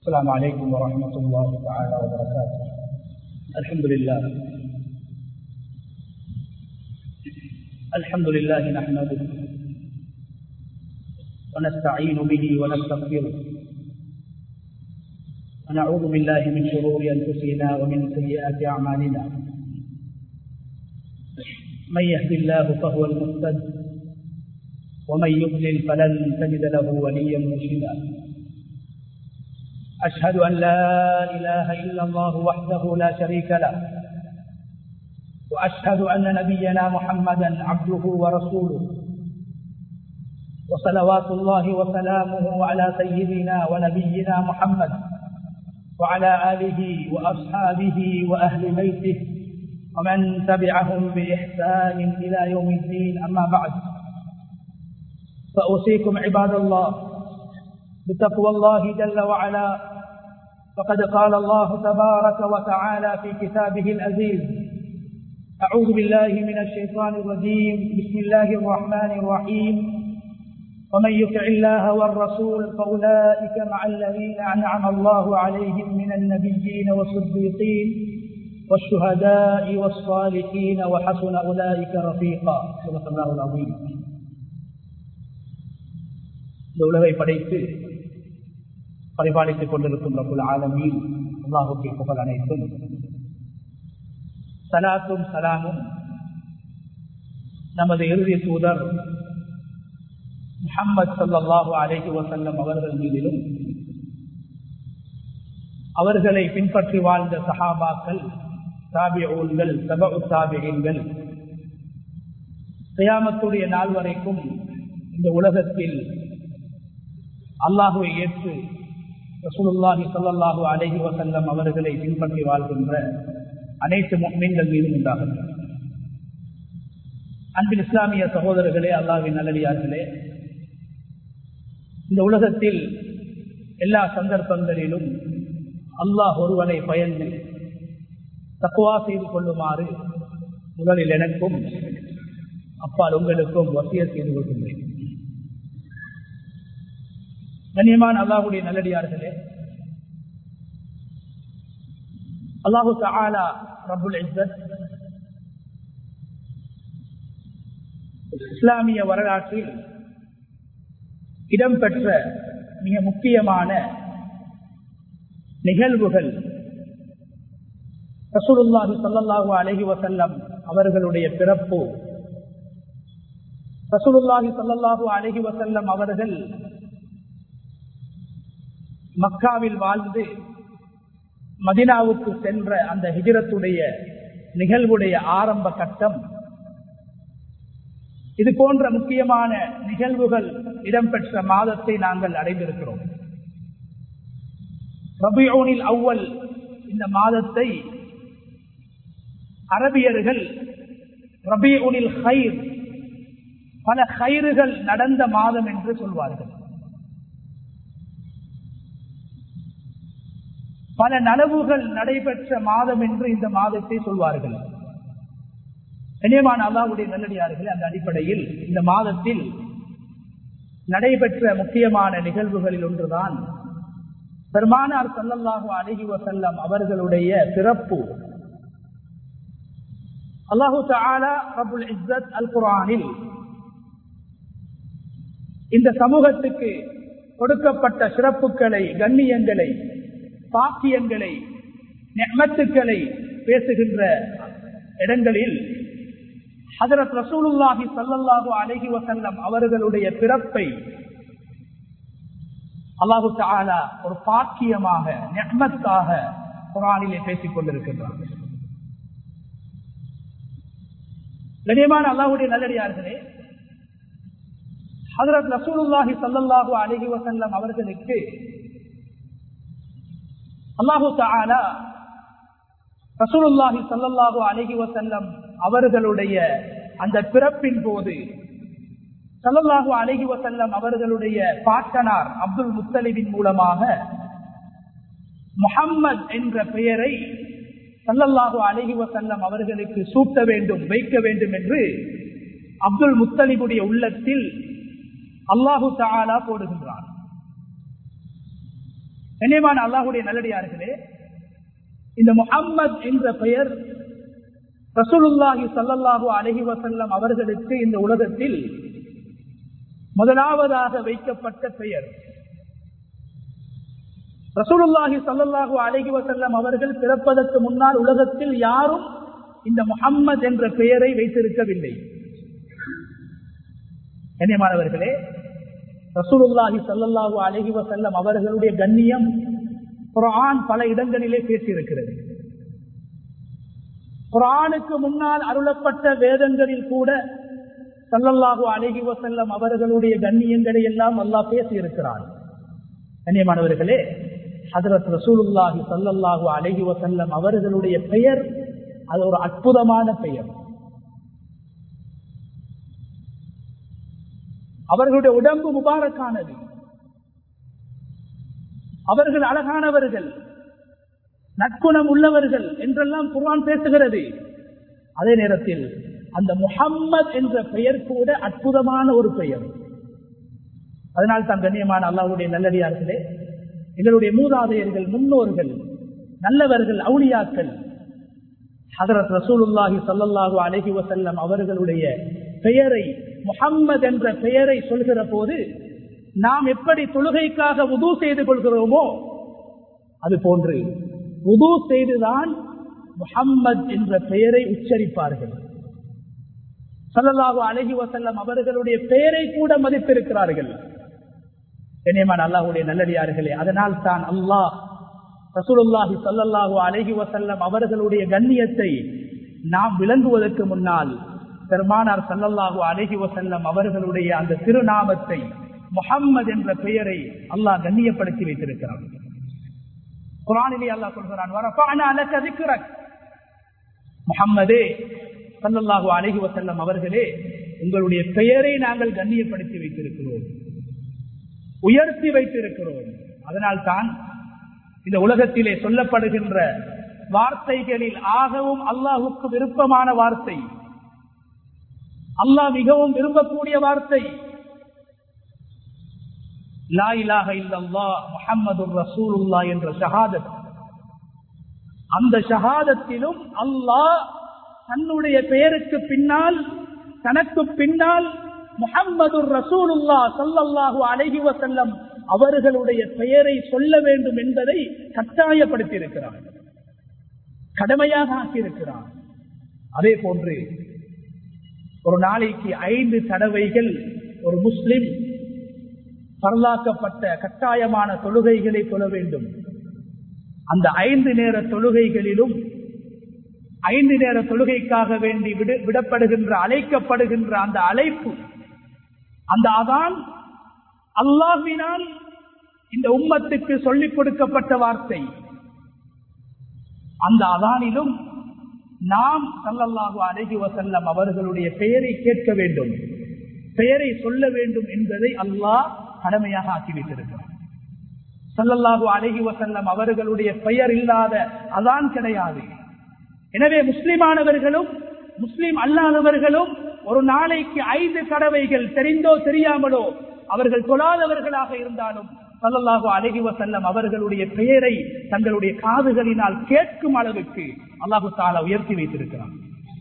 السلام عليكم ورحمة الله تعالى وبركاته الحمد لله الحمد لله نحمده ونستعين به ونستغفره ونعوذ بالله من شرور أنفسنا ومن سيئات أعمالنا من يهد الله فهو المهتد ومن يضلل فلن تجد له وليا مرشدا أشهد أن لا إله إلا الله وحده لا شريك له وأشهد أن نبينا محمدا عبده ورسوله وصلوات الله وسلامه على سيدنا ونبينا محمد وعلى آله وأصحابه وأهل بيته ومن تبعهم بإحسان إلى يوم الدين أما بعد فأوصيكم عباد الله بتقوى الله جل وعلا فقد قال الله تبارك وتعالى في كتابه العزيز أعوذ بالله من الشيطان الرجيم بسم الله الرحمن الرحيم ومن يطع الله والرسول فأولئك مع الذين أنعم الله عليهم من النبيين والصديقين والشهداء والصالحين وحسن أولئك رفيقا صدق الله العظيم இந்த உலகை படைத்து பரிபாலித்துக் கொண்டிருக்கும் ரபுல் ஆலமீன் அல்லாஹுக்கு புகழ் அனைத்தும் சலாத்தும் சலாமும் நமது இறுதி தூதர் முகம்மது சல்லாஹூ அலேஹி வசல்லம் அவர்கள் மீதிலும் அவர்களை பின்பற்றி வாழ்ந்த சஹாபாக்கள் தாபியூன்கள் சபு தாபியங்கள் கயாமத்துடைய நாள் வரைக்கும் இந்த உலகத்தில் அல்லாஹுவை ஏற்று ரசூலுல்லாஹி சல்லாஹூ அலஹி வசல்லம் அவர்களை பின்பற்றி வாழ்கின்ற அனைத்து மீன்கள் மீதும் உண்டாகும் அன்பில் இஸ்லாமிய சகோதரர்களே அல்லாவின் நல்லடியார்களே இந்த உலகத்தில் எல்லா சந்தர்ப்பங்களிலும் அல்லாஹ் ஒருவனை பயந்து தக்குவா செய்து கொள்ளுமாறு முதலில் எனக்கும் அப்பால் உங்களுக்கும் வசிய செய்து கொள்கின்றேன் கண்ணியமான அல்லாஹுடைய நல்லடியார்களே அல்லாஹு தாலா ரபுல் இஸ்ஸத் இஸ்லாமிய வரலாற்றில் இடம்பெற்ற மிக முக்கியமான நிகழ்வுகள் ரசூலுல்லாஹி சல்லாஹூ அலஹி வசல்லம் அவர்களுடைய பிறப்பு ரசூலுல்லாஹி சல்லாஹூ அலஹி வசல்லம் அவர்கள் மக்காவில் வாழ்ந்து மதினாவுக்கு சென்ற அந்த ஹிஜரத்துடைய நிகழ்வுடைய ஆரம்ப கட்டம் இது போன்ற முக்கியமான நிகழ்வுகள் இடம்பெற்ற மாதத்தை நாங்கள் அடைந்திருக்கிறோம் ரபியோனில் அவ்வல் இந்த மாதத்தை அரபியர்கள் ரபியோனில் ஹைர் பல ஹைறுகள் நடந்த மாதம் என்று சொல்வார்கள் பல நலவுகள் நடைபெற்ற மாதம் என்று இந்த மாதத்தை சொல்வார்கள் இணையமான அல்லாவுடைய நல்லடியார்களே அந்த அடிப்படையில் இந்த மாதத்தில் நடைபெற்ற முக்கியமான நிகழ்வுகளில் ஒன்றுதான் பெருமானார் சல்லல்லாஹு அழகி வசல்லம் அவர்களுடைய பிறப்பு அல்லாஹு தாலா ரபுல் இஸ்ஸத் அல் குரானில் இந்த சமூகத்துக்கு கொடுக்கப்பட்ட சிறப்புகளை கண்ணியங்களை பாக்கியங்களை நெமத்துக்களை பேசுகின்ற இடங்களில் ஹதரத் ரசூலுல்லாஹி சல்லல்லாஹு அலஹி வசல்லம் அவர்களுடைய பிறப்பை அல்லாஹு தாலா ஒரு பாக்கியமாக நெமத்தாக குரானிலே பேசிக் கொண்டிருக்கின்றார் கண்ணியமான அல்லாஹுடைய நல்லடியார்களே ஹதரத் ரசூலுல்லாஹி சல்லல்லாஹு அலஹி வசல்லம் அவர்களுக்கு அல்லாஹு தாலா ரசூலுல்லாஹி சல்லல்லாஹு அலஹி வசல்லம் அவர்களுடைய அந்த பிறப்பின் போது சல்லல்லாஹு அலஹி வசல்லம் அவர்களுடைய பாட்டனார் அப்துல் முத்தலிபின் மூலமாக முஹம்மத் என்ற பெயரை சல்லல்லாஹு அலஹி வசல்லம் அவர்களுக்கு சூட்ட வேண்டும் வைக்க வேண்டும் என்று அப்துல் முத்தலிபுடைய உள்ளத்தில் அல்லாஹு தாலா போடுகின்றான் கண்ணியமான அல்லாஹுடைய நல்லடியார்களே இந்த முஹம்மத் என்ற பெயர் ரசூலுல்லாஹி சல்லல்லாஹு அலஹி வசல்லம் அவர்களுக்கு இந்த உலகத்தில் முதலாவதாக வைக்கப்பட்ட பெயர் ரசூலுல்லாஹி சல்லல்லாஹு அலஹி வசல்லம் அவர்கள் பிறப்பதற்கு முன்னால் உலகத்தில் யாரும் இந்த முஹம்மத் என்ற பெயரை வைத்திருக்கவில்லை கண்ணியமானவர்களே ரசூலுல்லாஹி சல்லல்லாஹு அலஹி வசல்லம் அவர்களுடைய கண்ணியம் குரான் பல இடங்களிலே பேசியிருக்கிறது குரானுக்கு முன்னால் அருளப்பட்ட வேதங்களில் கூட சல்லல்லாஹு அலஹி வசல்லம் அவர்களுடைய கண்ணியங்களை எல்லாம் அல்லாஹ் பேசியிருக்கிறார் கண்ணியமானவர்களே ஹதரத் ரசூலுல்லாஹி சல்லல்லாஹு அலஹி வசல்லம் அவர்களுடைய பெயர் அது ஒரு அற்புதமான பெயர் அவர்களுடைய உடம்பு முபாரக்கானது அவர்கள் அழகானவர்கள் நற்குணம் உள்ளவர்கள் என்றெல்லாம் குர்ஆன் பேசுகிறது அதே நேரத்தில் அந்த முஹம்மத் என்ற பெயர் கூட அற்புதமான ஒரு பெயர் அதனால் தான் கண்ணியமான அல்லாவுடைய நல்லடியார்களே எங்களுடைய மூதாதையர்கள் முன்னோர்கள் நல்லவர்கள் அவுளியாக்கள் ஹதரத் ரசூலுல்லாஹி சல்லல்லாஹு அலஹி வசல்லம் அவர்களுடைய பெயரை முஹம்மது என்ற பெயரை சொல்கிற போது நாம் எப்படி தொழுகைக்காக உது செய்து கொள்கிறோமோ அது போன்று உது செய்துதான் முஹம்மத் என்ற பெயரை உச்சரிப்பார்கள் சல்லல்லாஹு அலஹி வசல்லம் அவர்களுடைய பெயரை கூட மதித்திருக்கிறார்கள் கண்ணியமான அல்லாஹுடைய நல்லடியார்களே அதனால் தான் அல்லாஹ் ரசூலுல்லாஹி சல்லல்லாஹு அலஹி வசல்லம் அவர்களுடைய கண்ணியத்தை நாம் விளங்குவதற்கு முன்னால் பெருமானார் சல்லல்லாஹு அலஹி வசல்லம் அவர்களுடைய அந்த திருநாமத்தை முஹம்மது என்ற பெயரை அல்லாஹ் கண்ணியப்படுத்தி வைத்திருக்கிறார் குரானிலே அல்லாஹ் சொல்கிறான் முகம்மதே சல்லல்லாஹு அலஹி வசல்லம் அவர்களே உங்களுடைய பெயரை நாங்கள் கண்ணியப்படுத்தி வைத்திருக்கிறோம் உயர்த்தி வைத்திருக்கிறோம் அதனால் தான் இந்த உலகத்திலே சொல்லப்படுகின்ற வார்த்தைகளில் ஆகவும் அல்லாஹுக்கு விருப்பமான வார்த்தை அல்லாஹ் மிகவும் விரும்பக்கூடிய வார்த்தை லா இலாக இல்லல்லா முஹம்மது ரசூலுல்லா என்ற ஷஹாதத் அந்த ஷஹாதத்திலும் அல்லாஹ் தன்னுடைய பெயருக்கு பின்னால் தனக்கு பின்னால் முஹம்மது ரசூலுல்லா சல்லல்லாஹு அலஹி வசல்லம் அவர்களுடைய பெயரை சொல்ல வேண்டும் என்பதை கட்டாயப்படுத்தியிருக்கிறார் கடமையாக ஆக்கியிருக்கிறார் அதே போன்று ஒரு நாளைக்கு ஐந்து தடவைகள் ஒரு முஸ்லிம் பரலாக்கப்பட்ட கட்டாயமான தொழுகைகளை தொழ வேண்டும் அந்த ஐந்து நேர தொழுகைகளிலும் ஐந்து நேர தொழுகைக்காக வேண்டி விடப்படுகின்ற அழைக்கப்படுகின்ற அந்த அழைப்பு அந்த அதான் அல்லாஹினால் இந்த உம்மத்துக்கு சொல்லிக் கொடுக்கப்பட்ட வார்த்தை அந்த அதானிலும் நாம் சல்லல்லாஹு அழகி வசல்லம் அவர்களுடைய பெயரை கேட்க வேண்டும் பெயரை சொல்ல வேண்டும் என்பதை அல்லாஹ் கடமையாக ஆக்கி வைத்திருக்கிறார் சல்லல்லாஹு அழகி வசல்லம் அவர்களுடைய பெயர் இல்லாத அதான் கிடையாது எனவே முஸ்லிமானவர்களும் முஸ்லிம் அல்லாதவர்களும் ஒரு நாளைக்கு ஐந்து தடவைகள் தெரிந்தோ தெரியாமலோ அவர்கள் தொழாதவர்களாக இருந்தாலும் சல்லல்லாஹு அழகி வசல்லம் அவர்களுடைய பெயரை தங்களுடைய காதுகளினால் கேட்கும் அளவுக்கு அல்லாஹு தாலா உயர்த்தி வைத்திருக்கிறார்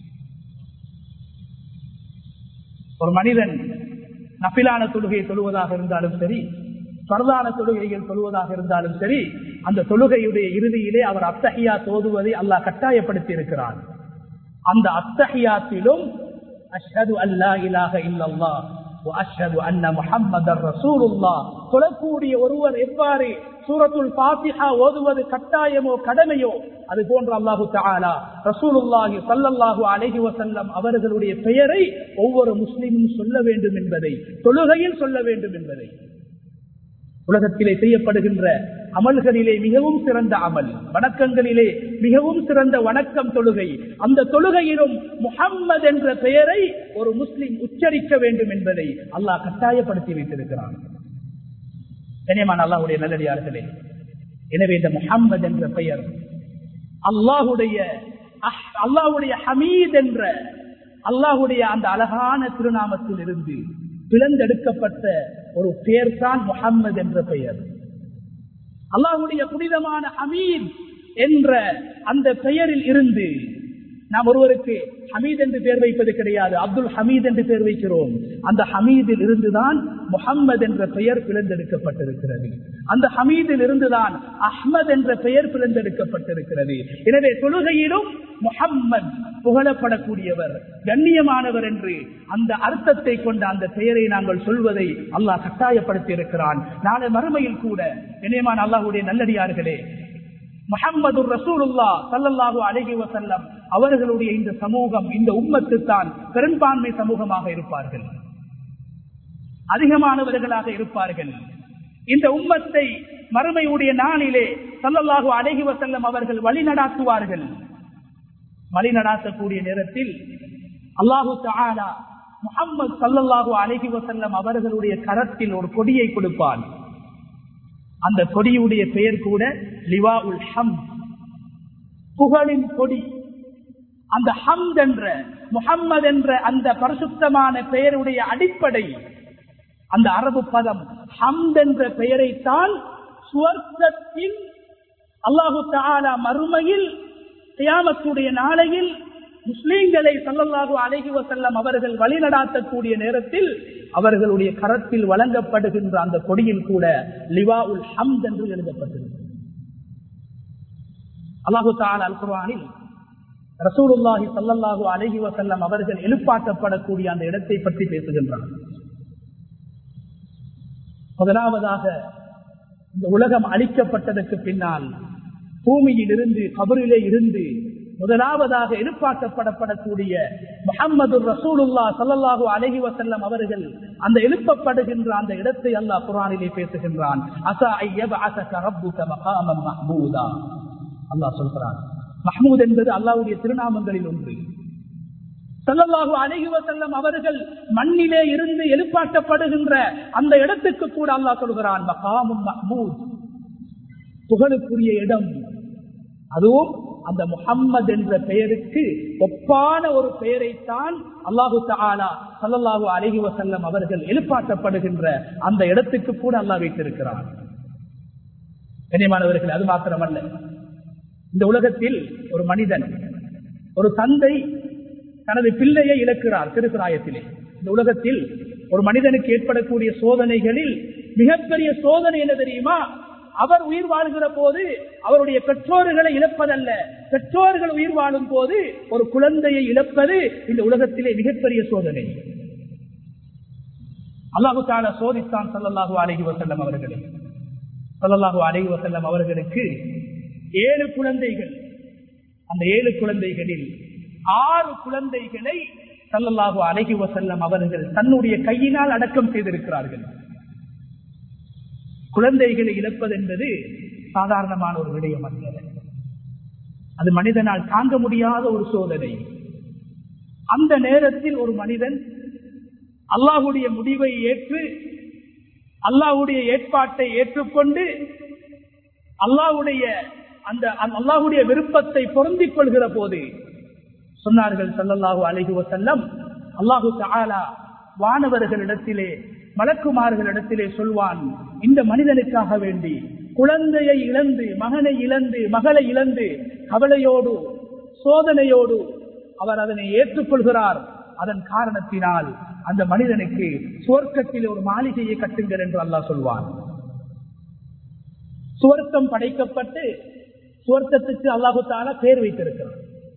ஒரு மனிதன் நப்பிலான தொழுகையை தொழுவதாக இருந்தாலும் சரி பரதான தொழுகைகள் தொழுவதாக இருந்தாலும் சரி அந்த தொழுகையுடைய இறுதியிலே அவர் அத்தகையா தோதுவதை அல்லாஹ் கட்டாயப்படுத்தி இருக்கிறார் அந்த அத்தகையாத்திலும் அஷ்ஹது அல்லா இலாக இல்லல்லா அஷ்ஹது அன்ன முஹம்மதர் ரசூலுல்லாஹ் சொல்லக்கூடிய ஒருவர் எவ்வாறு சூரத்துல் பாத்திஹா ஓதுவது கட்டாயமோ கடமையோ அது போன்ற அல்லாஹு தஆலா ரசூலுல்லாஹி ஸல்லல்லாஹு அலைஹி வஸல்லம் அவர்களுடைய பெயரை ஒவ்வொரு முஸ்லிமும் சொல்ல வேண்டும் என்பதை தொழுகையில் சொல்ல வேண்டும் என்பதை உலகத்திலே செய்யப்படுகின்ற அமல்களிலே மிகவும் சிறந்த அமல் வணக்கங்களிலே மிகவும் சிறந்த வணக்கம் தொழுகை அந்த தொழுகையிலும் முஹம்மது என்ற பெயரை ஒரு முஸ்லிம் உச்சரிக்க வேண்டும் என்பதை அல்லாஹ் கட்டாயப்படுத்தி வைத்திருக்கிறான் கனியமான அல்லாஹுடைய நல்லடியார்களே எனவே இந்த முஹம்மது என்ற பெயர் அல்லாஹுடைய அல்லாஹுடைய ஹமீத் என்ற அல்லாஹுடைய அந்த அழகான திருநாமத்தில் இருந்து பிளந்தெடுக்கப்பட்ட ஒரு பெயர் தான் முகம்மது என்ற பெயர் அல்லாஹுடைய புனிதமான ஹமீத் என்ற அந்த பெயரில் இருந்து நாம் ஒருவருக்கு ஹமீத் என்று பெயர் வைப்பது கிடையாது அப்துல் ஹமீத் என்று பெயர் வைக்கிறோம் அந்த ஹமீதில் இருந்துதான் முகம்மது என்ற பெயர் பிளந்தெடுக்கப்பட்டிருக்கிறது அந்த ஹமீதில் இருந்துதான் அஹ்மத் என்ற பெயர் பிளந்தெடுக்கப்பட்டிருக்கிறது எனவே தொழுகையிலும் முகம்மது புகழப்படக்கூடியவர் கண்ணியமானவர் என்று அந்த அர்த்தத்தை கொண்ட அந்த பெயரை நாங்கள் சொல்வதை அல்லாஹ் கட்டாயப்படுத்தி இருக்கிறான் நாளை மறுமையில் கூட கண்ணியமான அல்லாஹுடைய நல்லடியார்களே முகம்மது ரசூலுல்லா சல்லல்லாஹு அலஹி வசல்லம் அவர்களுடைய இந்த சமூகம் இந்த உம்மத்து தான் பெரும்பான்மை சமூகமாக இருப்பார்கள் அதிகமானவர்களாக இருப்பார்கள் இந்த உம்மத்தை மறுமையுடைய நாளிலே சல்லல்லாஹு அலஹி வசல்லம் அவர்கள் வழிநடாத்துவார்கள் வழிநடாத்தக்கூடிய நேரத்தில் அல்லாஹு தாலா முகம்மது சல்லல்லாஹு அலஹி வசல்லம் அவர்களுடைய கரத்தில் ஒரு கொடியை கொடுப்பான் அந்த கொடியுடைய பெயர் கூட லிவா உல் ஹம் புகழின் கொடி அந்த ஹம்த் என்ற முகம்மது என்ற அந்த பரிசுத்தமான பெயருடைய அடிப்படை அந்த அரபு பதம் ஹம்த் என்ற பெயரைத்தான் சுவர்க்கத்தில் அல்லாஹு தாலா மறுமையில் தியாமத்துடைய நாளையில் முஸ்லீம்களை சல்லல்லாஹு அலஹி வசல்லம் அவர்கள் வழிநடாத்தக்கூடிய நேரத்தில் அவர்களுடைய கரத்தில் வழங்கப்படுகின்ற அந்த கொடியில் கூட லிவா உல் ஹம்த் என்று எழுதப்பட்டிருக்கிறது அல்லாஹு தால் அல் குர்ஆனில் ரசூலுல்லாஹி சல்லல்லாஹு அலஹி வசல்லம் அவர்கள் எழுப்பாட்டப்படக்கூடிய அந்த இடத்தை பற்றி பேசுகின்றார் முதலாவதாக இந்த உலகம் அழிக்கப்பட்டதற்கு பின்னால் பூமியில் இருந்து கபரிலே இருந்து முதலாவதாக எழுப்பாட்டப்படப்படக்கூடிய முகமது ரசூலுல்லா சல்லல்லாஹு அலஹி வசல்லம் அவர்கள் அந்த எழுப்பப்படுகின்ற அந்த இடத்தை அல்லாஹ் குரானிலே பேசுகின்றான் அல்லாஹ் சொல்கிறான் மஹமூத் என்பது அல்லாவுடைய திருநாமங்களில் ஒன்று சல்லல்லாஹு அலஹி வசல்லம் அவர்கள் மண்ணிலே இருந்து எழுப்பாட்டப்படுகின்ற அந்த இடத்துக்கு கூட அல்லாஹ் சொல்கிறான் மகாமும் மஹமூத் புகழுக்குரிய இடம் அதுவும் அந்த முகம்மது என்ற பெயருக்கு ஒப்பான ஒரு பெயரைத்தான் அல்லாஹு தாலா சல்லாஹூ அலஹி வசல்லம் அவர்கள் எழுப்பாட்டப்படுகின்ற அந்த இடத்துக்கு கூட அல்லாஹ் வைத்திருக்கிறார் கண்ணியமானவர்கள் அது மாத்திரமல்ல இந்த உலகத்தில் ஒரு மனிதன் ஒரு தந்தை தனது பிள்ளையை இழக்கிறார் திருப்பிராயத்திலே இந்த உலகத்தில் ஒரு மனிதனுக்கு ஏற்படக்கூடிய சோதனைகளில் மிகப்பெரிய சோதனை என்ன தெரியுமா அவர் உயிர் வாழ்கிற போது அவருடைய பெற்றோர்களை இழப்பதல்ல பெற்றோர்கள் உயிர் வாழும் போது ஒரு குழந்தையை இழப்பது இந்த உலகத்திலே மிகப்பெரிய சோதனை அல்லாஹு தால சோதித்தான் சல்லல்லாஹு அலஹி வசல்லம் அவர்களை சல்லல்லாஹு அலஹி வசல்லம் அவர்களுக்கு ஏழு குழந்தைகள் அந்த ஏழு குழந்தைகளில் ஆறு குழந்தைகளை சல்லல்லாஹு அலஹி வசல்லம் அவர்கள் தன்னுடைய கையினால் அடக்கம் செய்திருக்கிறார்கள் குழந்தைகளை இழப்பது என்பது சாதாரணமான ஒரு விடயம் அல்ல அது மனிதனால் தாங்க முடியாத ஒரு சோதனை அந்த நேரத்தில் ஒரு மனிதன் அல்லாஹுடைய முடிவை ஏற்று அல்லாஹுடைய ஏற்பாட்டை ஏற்றுக்கொண்டு அல்லாஹுடைய அந்த அல்லாஹுடைய விருப்பத்தை பொருந்திக் கொள்கிற போது சொன்னார்கள் சல்லல்லாஹு அலஹி வசல்லம் அல்லாஹு தாலா வானவர்களிடத்திலே மலக்குமார்களிடத்திலே சொல்வான் இந்த மனிதனுக்காக வேண்டி குழந்தையை இழந்து மகனை இழந்து மகளை இழந்து கவலையோடு சோதனையோடு அவர் அதனை ஏற்றுக்கொள்கிறார் அதன் காரணத்தினால் அந்த மனிதனுக்கு சுவர்க்கத்தில் ஒரு மாளிகையை கட்டுங்கள் என்று அல்லாஹ் சொல்வான் சுவர்க்கம் படைக்கப்பட்டு சுவர்க்கத்துக்கு அல்லாஹு தாலா பேர் வைத்திருக்கிறார்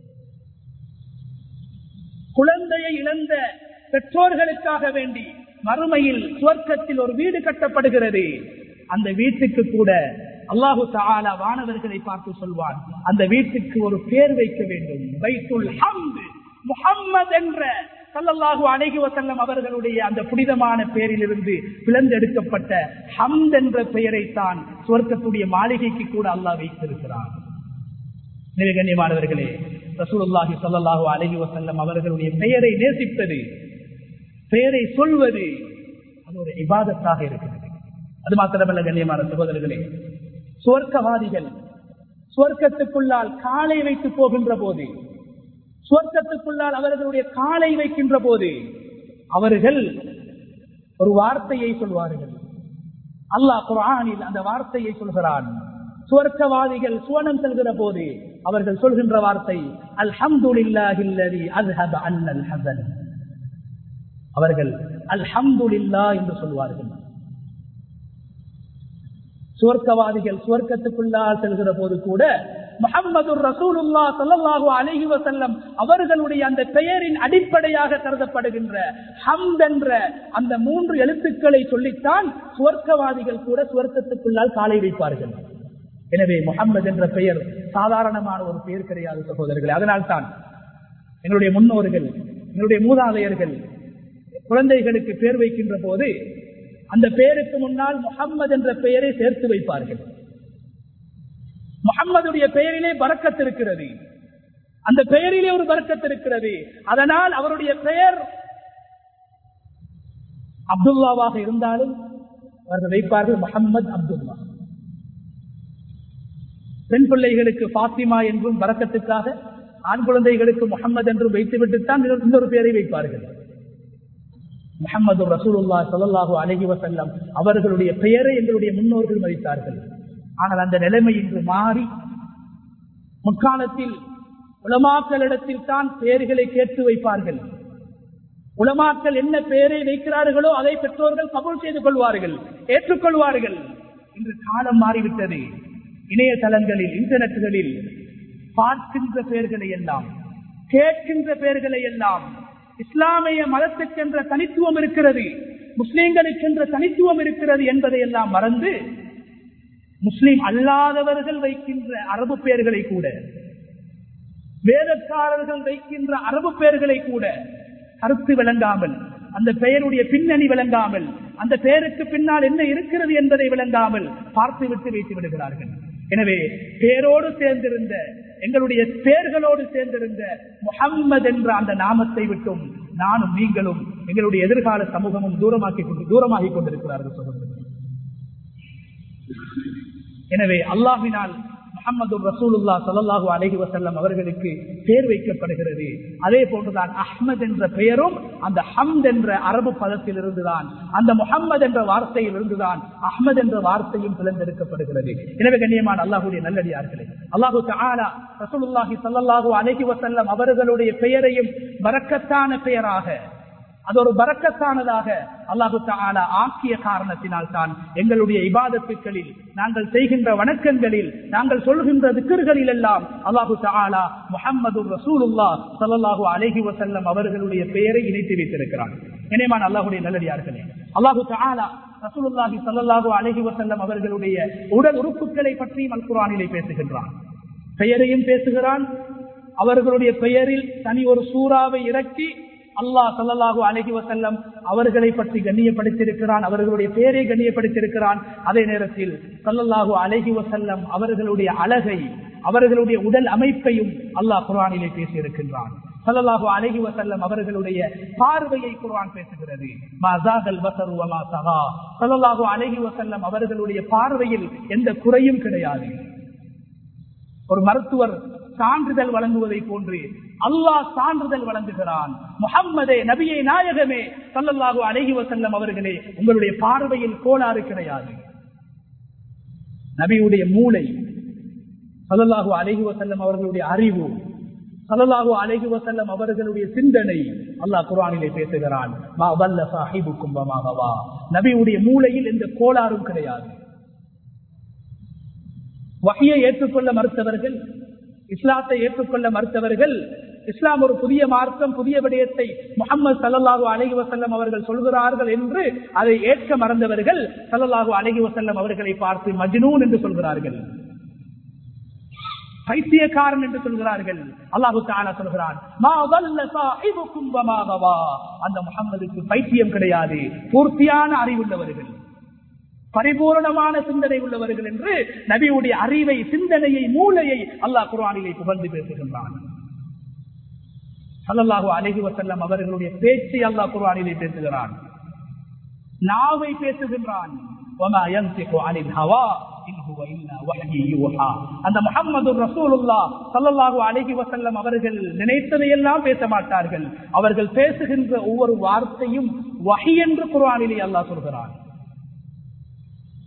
குழந்தையை இழந்த பெற்றோர்களுக்காக வேண்டி மறுமையில் சுவர்க்கத்தில் ஒரு வீடு கட்டப்படுகிறது அந்த வீட்டுக்கு கூட அல்லாஹு தாலா வானவர்களை பார்த்து சொல்வான் அந்த வீட்டுக்கு ஒரு பேர் வைக்க வேண்டும் பைத்துல் ஹம்து முஹம்மது என்ற சல்லல்லாஹு அழகி வசல்லம் அவர்களுடைய அந்த புனிதமான பெயரிலிருந்து பிளந்தெடுக்கப்பட்ட ஹம்த் என்ற பெயரைத்தான் சுவர்க்கத்துடைய மாளிகைக்கு கூட அல்லாஹ் வைத்திருக்கிறான் கண்ணியமானவர்களே ரசூலுல்லாஹி சல்லாஹூ அலஹி வசல்லம் அவர்களுடைய பெயரை நேசிப்பது பெயரை சொல்வது அது ஒரு இபாதத்தாக இருக்கிறது அது மாத்திரமல்ல கண்ணியமான சகோதரர்களே சுவர்க்கவாதிகள் சுவர்க்கத்துக்குள்ளால் காலை வைத்து போகின்ற போது சுவர்க்கத்துக்குள்ளால் அவர்களுடைய காலை வைக்கின்ற போது அவர்கள் ஒரு வார்த்தையை சொல்வார்கள் அல்லாஹ் குரானில் அந்த வார்த்தையை சொல்கிறான் சுவர்க்கவாதிகள் சுவனம் செல்கிற போது அவர்கள் சொல்கின்ற வார்த்தை அல்ஹம்துலில்லாஹில்லதி அஸ்ஹப அன்னல் ஹஸன் அவர்கள் அல்ஹம்துலில்லா என்று சொல்வார்கள் சுவர்க்கவாதிகள் சுவர்க்கத்துக்குள்ளால் செல்கிற போது கூட முகமது ரசூலுல்லா சல்லாஹூ அலஹி வசல்லம் அவர்களுடைய அந்த பெயரின் அடிப்படையாக கருதப்படுகின்ற ஹம்த் என்ற அந்த மூன்று எழுத்துக்களை சொல்லித்தான் சுவர்க்கவாதிகள் கூட சுவர்க்கத்துக்குள்ளால் காலை வைப்பார்கள் எனவே முகம்மது என்ற பெயர் சாதாரணமான ஒரு பெயர் கிடையாது சகோதரர்களே அதனால்தான் என்னுடைய முன்னோர்கள் என்னுடைய மூதாதையர்கள் குழந்தைகளுக்கு பேர் வைக்கின்ற போது அந்த பெயருக்கு முன்னால் முகம்மது என்ற பெயரை சேர்த்து வைப்பார்கள் முகம்மதுடைய பெயரிலே பறக்கத்து இருக்கிறது அந்த பெயரிலே ஒரு பறக்கத்து இருக்கிறது அதனால் அவருடைய பெயர் அப்துல்லாவாக இருந்தாலும் அவர்கள் வைப்பார்கள் முகம்மது அப்துல்லா பெண் பிள்ளைகளுக்கு பாத்திமா என்றும் பறக்கத்துக்காக ஆண் குழந்தைகளுக்கு முகம்மது என்றும் வைத்துவிட்டுத்தான் இன்னொரு பெயரை வைப்பார்கள் முகமது ரசூலுல்லா சல்லாஹூ அலஹி வசல்லம் அவர்களுடைய பெயரை எங்களுடைய முன்னோர்கள் மதித்தார்கள் ஆனால் அந்த நிலைமை இன்று மாறி முற்காலத்தில் உலமாக்களிடத்தில் தான் பெயர்களை கேட்டு வைப்பார்கள் உலமாக்கள் என்ன பெயரை வைக்கிறார்களோ அதை பெற்றோர்கள் கபூல் செய்து கொள்வார்கள் ஏற்றுக்கொள்வார்கள் இன்று காலம் மாறிவிட்டது இணையதளங்களில் இன்டர்நெட்டுகளில் பார்க்கின்ற பெயர்களை எல்லாம் கேட்கின்ற பெயர்களை எல்லாம் இஸ்லாமிய மதத்துக்கென்ற தனித்துவம் இருக்கிறது முஸ்லீம்களுக்கென்ற தனித்துவம் இருக்கிறது என்பதை எல்லாம் மறந்து முஸ்லீம் அல்லாதவர்கள் வைக்கின்ற அரபு பெயர்களை கூட வேதக்காரர்கள் வைக்கின்ற அரபு பெயர்களை கூட கருத்து விளங்காமல் அந்த பெயருடைய பின்னணி விளங்காமல் அந்த பெயருக்கு பின்னால் என்ன இருக்கிறது என்பதை விளங்காமல் பார்த்து விட்டு வைத்து விடுகிறார்கள் எனவே பேரோடு சேர்ந்திருந்த எங்களுடைய பேர்களோடு சேர்ந்திருந்த முகம்மது என்ற அந்த நாமத்தை விட்டும் நானும் நீங்களும் எங்களுடைய எதிர்கால சமூகமும் தூரமாக்கி கொண்டு தூரமாகி கொண்டிருக்கிறார்கள் சொல்லுங்கள் எனவே அல்லாஹினால் முகமது ரசூலுல்லா சல்லாஹூ அலஹி வசல்லம் அவர்களுக்கு பேர் வைக்கப்படுகிறது அதே போன்றுதான் அஹ்மத் என்ற பெயரும் அந்த ஹம்த் என்ற அரபு பதத்தில் இருந்துதான் அந்த முகம்மது என்ற வார்த்தையில் இருந்துதான் அஹ்மத் என்ற வார்த்தையும் பிளந்தெடுக்கப்படுகிறது எனவே கண்ணியமான அல்லாஹுடைய நல்லடியார்களே அல்லாஹு தாலா ரசூலுல்லாஹி சல்லாஹூ அலஹி வசல்லம் அவர்களுடைய பெயரையும் வரக்கத்தான பெயராக அது ஒரு பறக்கத்தானதாக அல்லாஹு தாலா ஆக்கிய காரணத்தினால் தான் எங்களுடைய இபாதத்துக்களில் நாங்கள் செய்கின்ற வணக்கங்களில் நாங்கள் சொல்கின்ற திக்கர்களில் எல்லாம் அல்லாஹு தாலா முகமது ரசூலுல்லா சல்லாஹூ அலஹி வசல்லம் அவர்களுடைய பெயரை இணைத்து வைத்திருக்கிறார் இணைமான் அல்லாஹுடைய நல்லடியார்களே அல்லாஹு தாலா ரசூலுல்லாஹி சல்லாஹூ அலஹி வசல்லம் அவர்களுடைய உடல் உறுப்புகளை பற்றியும் அல்குரானிலே பேசுகின்றான் பெயரையும் பேசுகிறான் அவர்களுடைய பெயரில் தனி ஒரு சூறாவை இறக்கி அல்லாஹ் சல்லாஹூ அலஹி வசல்லம் அவர்களை பற்றி கண்ணியப்படுத்தியிருக்கிறான் அவர்களுடைய பேரை கண்ணியப்படுத்தியிருக்கிறான் அதே நேரத்தில் சல்லல்லாஹூ அலஹி வசல்லம் அவர்களுடைய அழகை அவர்களுடைய உடல் அமைப்பையும் அல்லாஹ் குரானிலே பேசியிருக்கின்றான் சல்லல்லாஹு அலஹி வசல்லம் அவர்களுடைய பார்வையை குர்ஆன் பேசுகிறது சல்லல்லாஹு அலஹி வசல்லம் அவர்களுடைய பார்வையில் எந்த குறையும் கிடையாது ஒரு மருத்துவர் சான்றிதழ் வழங்குவதை போன்று அல்லாஹ் சான்றிதழ் வழங்குகிறான் முகம்மதே நபியை நாயகமே சல்லல்லாஹு அலஹி வசல்லம் அவர்களே உங்களுடைய பார்வையில் கோளாறு கிடையாது நபியுடைய மூளை சல்லல்லாஹு அலஹி வசல்லம் அவர்களுடைய அறிவு சல்லல்லாஹு அலஹி வசல்லம் அவர்களுடைய சிந்தனை அல்லாஹ் குரானிலே பேசுகிறான் நபியுடைய மூளையில் எந்த கோளாறும் கிடையாது வகையை ஏற்றுக்கொள்ள மறுத்தவர்கள் இஸ்லாத்தை ஏற்றுக்கொள்ள மறுத்தவர்கள் இஸ்லாம் ஒரு புதிய மார்க்கம் புதிய விடயத்தை முகமது சல்லாஹூ அலஹி வசல்லம் அவர்கள் சொல்கிறார்கள் என்று அதை ஏற்க மறந்தவர்கள் சல்லாஹூ அலஹி வசல்லம் அவர்களை பார்த்து மஜ்னூன் என்று சொல்கிறார்கள் பைத்தியக்காரன் என்று சொல்கிறார்கள் அல்லாஹு தாலா சொல்கிறான் அந்த முகம்மதுக்கு பைத்தியம் கிடையாது பூர்த்தியான அறிவுள்ளவர்கள் பரிபூர்ணமான சிந்தனை உள்ளவர்கள் என்று நபியுடைய அறிவை சிந்தனையை மூளையை அல்லாஹ் குரானிலே புகழ்ந்து பேசுகின்றான் சல்லல்லாஹு அலஹி வசல்லம் அவர்களுடைய பேச்சை அல்லாஹ் குரானிலே பேசுகிறான் நாவை பேசுகின்றான் அந்த முகமது ரசூலுல்லா சல்லல்லாஹு அலஹி வசல்லம் அவர்கள் நினைத்ததையெல்லாம் பேச மாட்டார்கள் அவர்கள் பேசுகின்ற ஒவ்வொரு வார்த்தையும் வகை என்று குரானிலே அல்லாஹ் சொல்கிறான்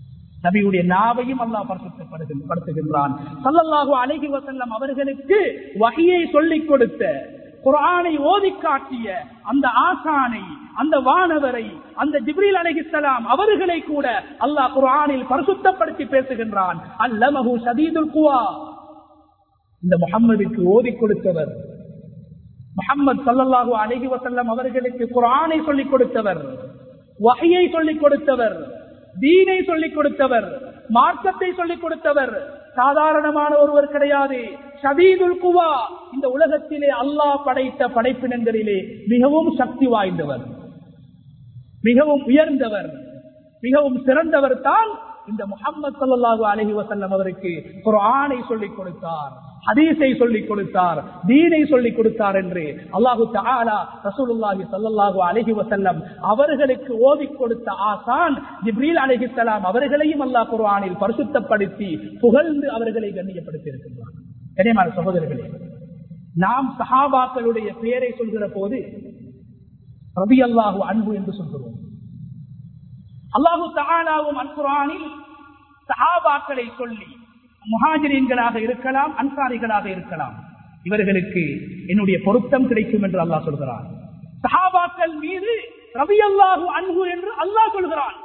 நபியுடைய நாவையும் அல்லாஹ் படுத்துகின்றான் சல்லல்லாஹு அலைஹி வசல்லம் அவர்களுக்கு வகையை சொல்லிக் கொடுத்த குரானை ஓதி காட்டிய அந்த ஆசானை அந்த வானவரை அந்த ஜிப்ரீல் அலைஹிஸ்ஸலாம் அவர்களை கூட அல்லாஹ் குரானில் பரிசுத்தப்படுத்தி பேசுகின்றான் அல்லமஹு சதீதுல் குவா இந்த முகம்மதுக்கு ஓதி கொடுத்தவர் முகம்மது சல்லல்லாஹு அலைஹி வசல்லம் அவர்களுக்கு குரானை சொல்லிக் கொடுத்தவர் வகையை சொல்லிக் கொடுத்தவர் தீனை சொல்லிக் கொடுத்தவர் மார்க்கத்தை சொல்லிக் கொடுத்தவர் சாதாரணமான ஒருவர் கிடையாது ஷதீதுல் குவா இந்த உலகத்திலே அல்லாஹ் படைத்த படைப்பினங்களிலே மிகவும் சக்தி வாய்ந்தவர் மிகவும் உயர்ந்தவர் மிகவும் சிறந்தவர் தான் இந்த முகமது சல்லாஹு அலஹி வசல்லம் அவருக்கு ஒரு ஆணை சொல்லிக் கொடுத்தார் ஹதீஸை சொல்லிக் கொடுத்தார் தீனை சொல்லிக் கொடுத்தார் என்று அல்லாஹு தாலா ரசூலுல்லாஹி சல்லாஹூ அலஹி வசல்லம் அவர்களுக்கு ஓதி கொடுத்த ஆசான் ஜிப்ரீல் அலஹிசலாம் அவர்களையும் அல்லாஹ் குர்ஆனில் பரிசுத்தப்படுத்தி புகழ்ந்து அவர்களை கண்ணியப்படுத்தி இருக்கின்றார் கனியமான சகோதரர்களே நாம் சஹாபாக்களுடைய பெயரை சொல்கிற போது ரபி அல்லாஹு அன்பு என்று சொல்கிறோம் அல்லாஹு தகாலாவும் அன்குரானில் சஹாபாக்களை சொல்லி முஹாஜிரீன்களாக இருக்கலாம் அன்சாரிகளாக இருக்கலாம் இவர்களுக்கு என்னுடைய பொருத்தம் கிடைக்கும் என்று அல்லாஹ் சொல்கிறான் சஹாபாக்கள் மீது ரவி அல்லாஹு அன்பு என்று அல்லாஹ் சொல்கிறான்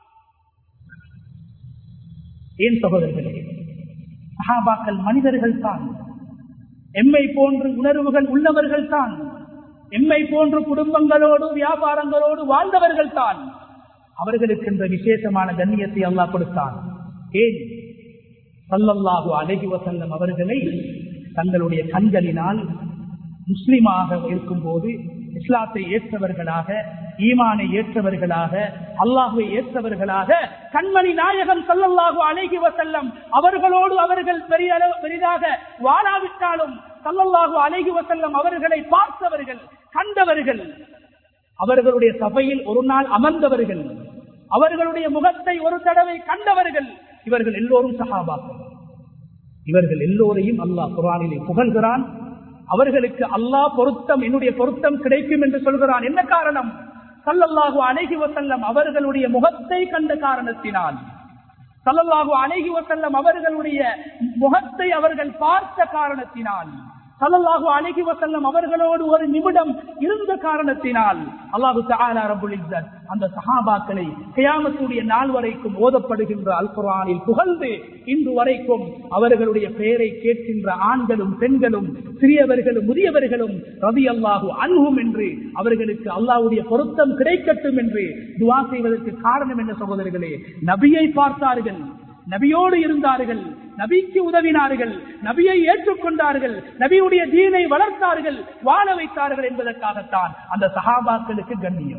ஏன் சகோதரர்களே சஹாபாக்கள் மனிதர்கள் தான் எம்மை போன்று உணர்வுகள் உள்ளவர்கள் தான் எம்மை போன்று குடும்பங்களோடு வியாபாரங்களோடு வாழ்ந்தவர்கள் தான் அவர்களுக்கு இந்த விசேஷமான கண்ணியத்தை அல்லாஹ் கொடுத்தான் ஏன் சல்லல்லாஹு அழகி வசல்லம் அவர்களை தங்களுடைய கண்களினால் முஸ்லிமாக இருக்கும் போது இஸ்லாத்தை ஏற்றவர்களாக ஈமானை ஏற்றவர்களாக அல்லாஹுவை ஏற்றவர்களாக கண்மணி நாயகம் சல்லல்லாஹு அழகி வசல்லம் அவர்களோடு அவர்கள் பெரிய அளவு பெரிதாக வாழாவிட்டாலும் சல்லல்லாஹு அழகி வசல்லம் அவர்களை பார்த்தவர்கள் கண்டவர்கள் அவர்களுடைய சபையில் ஒரு நாள் அமர்ந்தவர்கள் அவர்களுடைய முகத்தை ஒரு தடவை கண்டவர்கள் இவர்கள் எல்லோரும் சகாபாக்கள் இவர்கள் எல்லோரையும் அல்லாஹ் குரானிலே புகழ்கிறான் அவர்களுக்கு அல்லாஹ் பொருத்தம் என்னுடைய பொருத்தம் கிடைக்கும் என்று சொல்கிறான் என்ன காரணம் சல்லல்லாஹு அழகி வசல்லம் அவர்களுடைய முகத்தை கண்ட காரணத்தினால் சல்லல்லாஹு அழகி வசல்லம் அவர்களுடைய முகத்தை அவர்கள் பார்த்த காரணத்தினால் சல்லல்லாஹு அழகி வசல்லம் அவர்களோடு ஒரு நிமிடம் இருந்த காரணத்தினால் அல்லாஹு தஆலா ரபுல் இஸ்ஸத் அந்த சஹாபாக்களை கியாமத்துடைய நாள் வரைக்கும் ஓதப்படுகின்ற அல் குர்ஆனில் புகழ்ந்து இன்று வரைக்கும் அவர்களுடைய பெயரை கேட்கின்ற ஆண்களும் பெண்களும் சிறியவர்களும் முதியவர்களும் ரவி அல்லாஹு அன்ஹும் என்று அவர்களுக்கு அல்லாஹ்வுடைய பொருத்தம் கிடைக்கட்டும் என்று துவா செய்வதற்கு காரணம் என்ன சகோதரர்களே நபியை பார்த்தார்கள் நபியோடு இருந்தார்கள் நபிக்கு உதவினார்கள் நபியை ஏற்றுக்கொண்டார்கள் நபியுடைய தீனை வளர்த்தார்கள் வாழ வைத்தார்கள் என்பதற்காகத்தான் அந்த சகாபாக்களுக்கு கண்ணியம்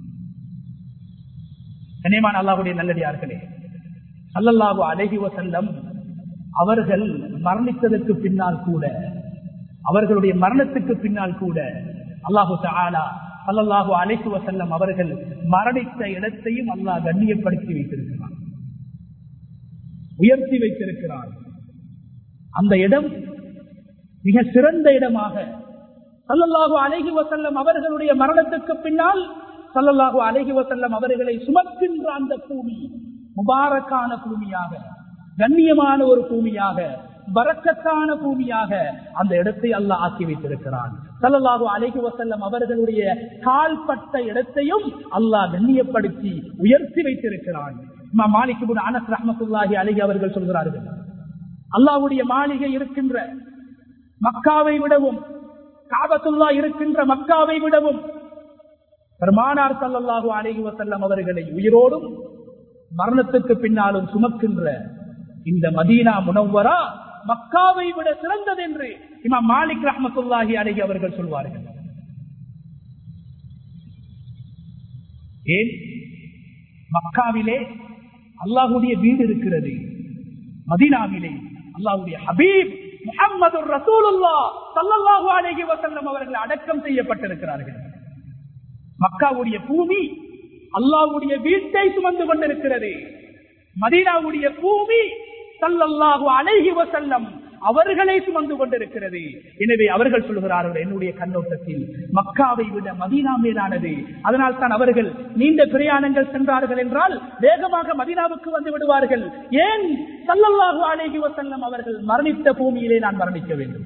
கண்ணியமான அல்லாஹுடைய நல்லடியார்களே அல்லல்லாஹு அழகி வசல்லம் அவர்கள் மரணித்ததற்கு பின்னால் கூட அவர்களுடைய மரணத்துக்கு பின்னால் கூட அல்லாஹு தாலா அல்லல்லாஹு அழைக்கு வசல்லம் அவர்கள் மரணித்த இடத்தையும் அல்லாஹ் கண்ணியப்படுத்தி வைத்திருக்கிறார் உயர்த்தி வைத்திருக்கிறார் அந்த இடம் மிக சிறந்த இடமாக சல்லல்லாஹு அழகி வசல்லம் அவர்களுடைய மரணத்துக்கு பின்னால் சல்லல்லாஹு அழகி வசல்லம் அவர்களை சுமக்கின்ற அந்த பூமி முபாரக்கான பூமியாக கண்ணியமான ஒரு பூமியாக பறக்கத்தான பூமியாக அந்த இடத்தை அல்லாஹ் ஆக்கி வைத்திருக்கிறான் சல்லல்லாஹு அலைஹி வசல்லம் அவர்களுடைய கால்பட்ட இடத்தையும் அல்லாஹ் கண்ணியப்படுத்தி உயர்த்தி வைத்திருக்கிறான் மாலிக்கு அனஸ் ரஹமத்துல்லாஹி அலிஹி அவர்கள் சொல்கிறார்கள் அல்லாவுடைய மாளிகை இருக்கின்ற மக்காவை விடவும் காபத்துல்லா இருக்கின்ற மக்காவை விடவும் பெருமானார் சல்லல்லாஹு அலிஹி வசல்லம் அவர்களை உயிரோடும் மரணத்துக்கு பின்னாலும் சுமக்கின்ற இந்த மதீனா முனவரா மக்காவை விட சிறந்தது என்று இமாம் மாலிக் ரஹமத்துல்லாஹி அலிஹி அவர்கள் சொல்வார்கள் ஏன் மக்காவிலே அல்லாஹுடைய வீடு இருக்கிறது மதினாவிலே அல்லாஹுடைய ஹபீப் முகமது ரசூலுல்லா சல்லல்லாஹு அலைஹி வஸல்லம் அவர்கள் அடக்கம் செய்யப்பட்டிருக்கிறார்கள் மக்காவுடைய பூமி அல்லாஹ்வுடைய வீட்டை சுமந்து கொண்டிருக்கிறது மதீனாவுடைய பூமி சல்லல்லாஹு அலைஹி வஸல்லம் அவர்களை சுமந்து கொண்டிருக்கிறது எனவே அவர்கள் சொல்கிறார்கள் என்னுடைய கண்ணோட்டத்தில் மக்காவை விட மதீனா மேலானது அதனால் தான் அவர்கள் நீண்ட பிரயாணங்கள் சென்றார்கள் என்றால் வேகமாக மதீனாவுக்கு வந்து விடுவார்கள் ஏன் சல்லல்லாஹு அலைஹி வஸல்லம் அவர்கள் மரணித்த பூமியிலே நான் மரணிக்க வேண்டும்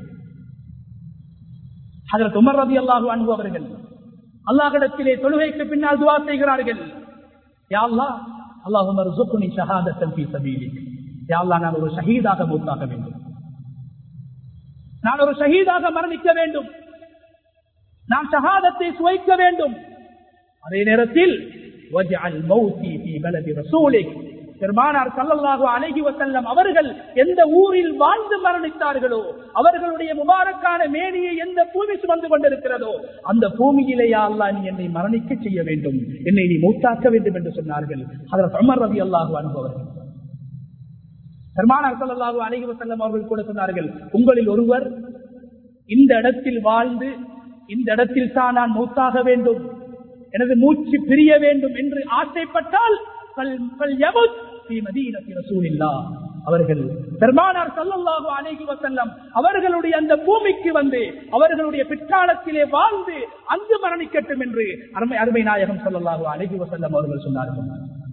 அதற்கு உமர் ரதி அல்லாஹு அன்பு அவர்கள் அல்லாஹிடத்திலே தொழுகைக்கு பின்னால் துவா செய்கிறார்கள் யா அல்லாஹ் அல்லாஹும் ருசுக்குனி ஷஹாதத்தன் ஃபீ சபீலிக் யா அல்லாஹ் நான் ஒரு ஷஹீதாக மூத்தாக வேண்டும் நான் ஒரு ஷஹீதாக மரணிக்க வேண்டும் நான் ஷஹாதத்தை சுவைக்க வேண்டும் அதே நேரத்தில் வஜ்அல் மௌதி ஃபீ பலதி ரசூலிக் பெருமானார் சல்லல்லாஹு அலைஹி வஸல்லம் அவர்கள் எந்த ஊரில் வாழ்ந்து மரணித்தார்களோ அவர்களுடைய முபாரக்கான மேனியை எந்த பூமி சுமந்து கொண்டிருக்கிறதோ அந்த பூமியிலேயா அல்லாஹ் நீ என்னை மரணிக்க செய்ய வேண்டும் என்னை நீ மூத்தாக்க வேண்டும் என்று சொன்னார்கள் அதில் அமர் ரவி அல்லாஹு அனுபவர்கள் பெருமானார் சல்லல்லாஹு அலைஹி வஸல்லம் அவர்கள் கூட சொன்னார்கள் உங்களில் ஒருவர் இந்த இடத்தில் வாழ்ந்து இந்த இடத்தில் தான் நான் மூத்தாக வேண்டும் எனது மூச்சு பிரிய வேண்டும் என்று ஆசைப்பட்டால் அவர்கள் பெருமானார் சல்லல்லாஹு அலைஹி வஸல்லம் அவர்களுடைய அந்த பூமிக்கு வந்து அவர்களுடைய பிற்காலத்திலே வாழ்ந்து அங்கு மரணிக்கட்டும் என்று அருமை அருமை நாயகம் சல்லல்லாஹு அலைஹி வஸல்லம் அவர்கள் சொன்னார்கள்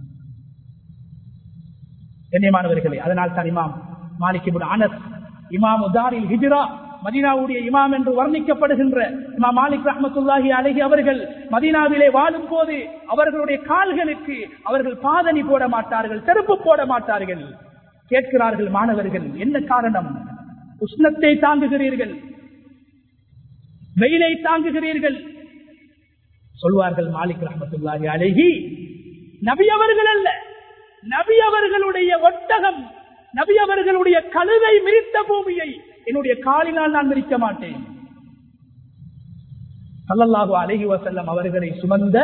கண்ணியமானவர்களே அதனால் தான் இமாம் மாலிகிபுன் அனஸ் இமாம் உதாரில் ஹிஜ்ரா மதீனாவுடைய இமாம் என்று வர்ணிக்கப்படுகின்ற இமாம் மாலிக் ரஹமத்துல்லாஹி அழகி அவர்கள் மதீனாவிலே வாழும் போது அவர்களுடைய கால்களுக்கு அவர்கள் பாதணி போட மாட்டார்கள் செருப்பு போட மாட்டார்கள் கேட்கிறார்கள் மாணவர்கள் என்ன காரணம் உஷ்ணத்தை தாங்குகிறீர்கள் வெயிலை தாங்குகிறீர்கள் சொல்வார்கள் மாலிக் ரஹமத்துல்லாஹி அழகி நபி அவர்கள் அல்ல நபி அவர்களுடைய ஒட்டகம் நபி அவர்களுடைய கழுதை மிரித்த பூமியை என்னுடைய காலினால் நான் மிரிக்க மாட்டேன் சல்லல்லாஹு அழகி வசல்லம் அவர்களை சுமந்த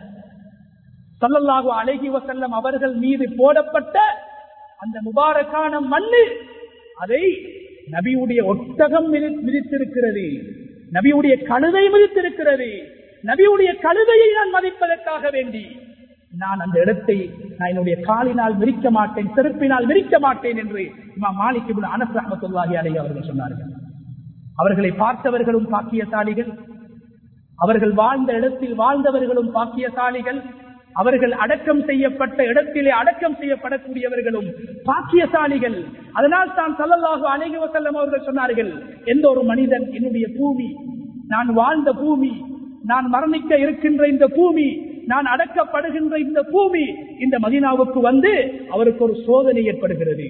சல்லல்லாஹு அழகி வசல்லம் அவர்கள் மீது போடப்பட்ட அந்த முபாரக்கான மண்ணு அதை நபியுடைய ஒட்டகம் மிதித்திருக்கிறது நபியுடைய கழுதை மிதித்திருக்கிறது நபியுடைய கழுதையை நான் மதிப்பதற்காக வேண்டி நான் அந்த இடத்தை நான் என்னுடைய காலினால் விரிக்க மாட்டேன் செருப்பினால் விரிக்க மாட்டேன் என்று இமா மாலிக் அனஸ் ரஹமத்துல்லாஹி அலை அவர்கள் சொன்னார்கள் அவர்களை பார்த்தவர்களும் பாக்கியசாலிகள் அவர்கள் வாழ்ந்த இடத்தில் வாழ்ந்தவர்களும் பாக்கியசாலிகள் அவர்கள் அடக்கம் செய்யப்பட்ட இடத்திலே அடக்கம் செய்யப்படக்கூடியவர்களும் பாக்கியசாலிகள் அதனால் தான் சல்லல்லாஹு அலைஹி வஸல்லம் அவர்கள் சொன்னார்கள் எந்த ஒரு மனிதன் என்னுடைய பூமி நான் வாழ்ந்த பூமி நான் மரணிக்க இருக்கின்ற இந்த பூமி நான் அடக்கப்படுகின்ற இந்த பூமி இந்த மதினாவுக்கு வந்து அவருக்கு ஒரு சோதனை ஏற்படுகிறது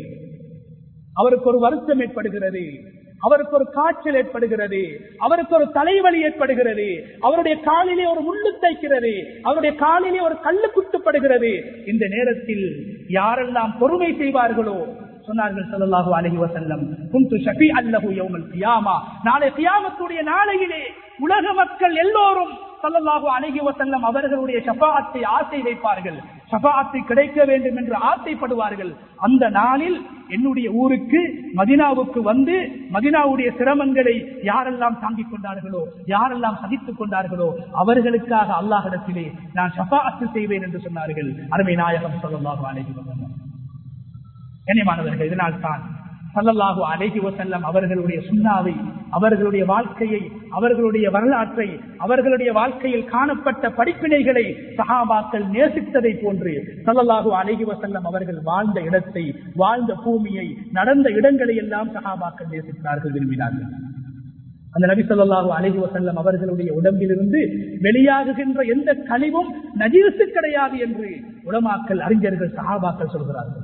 அவருக்கு ஒரு வருத்தம் ஏற்படுகிறது அவருக்கு ஒரு காய்ச்சல் ஏற்படுகிறது அவருக்கு ஒரு தலைவலி ஏற்படுகிறது அவருடைய காலிலே ஒரு முள்ளு தைக்கிறது அவருடைய காலிலே ஒரு கல்லு குத்துப்படுகிறது இந்த நேரத்தில் யாரெல்லாம் பொறுமை செய்வார்களோ சொன்னார்கள் ஸல்லல்லாஹு அலைஹி வஸல்லம் குன்து ஷஃபீஅன் லஹு யௌமல் கியாமா நாளை கியாமத்துடைய நாளையிலே உலக மக்கள் எல்லோரும் ஸல்லல்லாஹு அலைஹி வஸல்லம் அவர்களுடைய ஷஃபாஅத்தை ஆசை வைப்பார்கள் ஷஃபாஅத்தை கிடைக்க வேண்டும் என்று ஆசைப்படுவார்கள் அந்த நாளில் என்னுடைய ஊருக்கு மதினாவுக்கு வந்து மதினாவுடைய சிரமங்களை யாரெல்லாம் தாங்கிக் கொண்டார்களோ யாரெல்லாம் சகித்துக் கொண்டார்களோ அவர்களுக்காக அல்லாஹிடத்திலே நான் ஷஃபாஅத்து செய்வேன் என்று சொன்னார்கள் அருமை நாயகம் ஸல்லல்லாஹு அலைஹி வஸல்லம் கண்ணியமானவர்கள் இதனால் தான் சல்லல்லாஹு அலைஹி வசல்லம் அவர்களுடைய சுண்ணாவை அவர்களுடைய வாழ்க்கையை அவர்களுடைய வரலாற்றை அவர்களுடைய வாழ்க்கையில் காணப்பட்ட படிப்பினைகளை சஹாபாக்கள் நேசித்ததை போன்று சல்லல்லாஹு அலைஹி வசல்லம் அவர்கள் வாழ்ந்த இடத்தை வாழ்ந்த பூமியை நடந்த இடங்களை எல்லாம் சஹாபாக்கள் நேசித்தார்கள் விரும்பினார்கள் அந்த நபி சொல்லாஹு அலைஹி வசல்லம் அவர்களுடைய உடம்பிலிருந்து வெளியாகுகின்ற எந்த கழிவும் நஜீசு கிடையாது என்று உலமாக்கல் அறிஞர்கள் சஹாபாக்கள் சொல்கிறார்கள்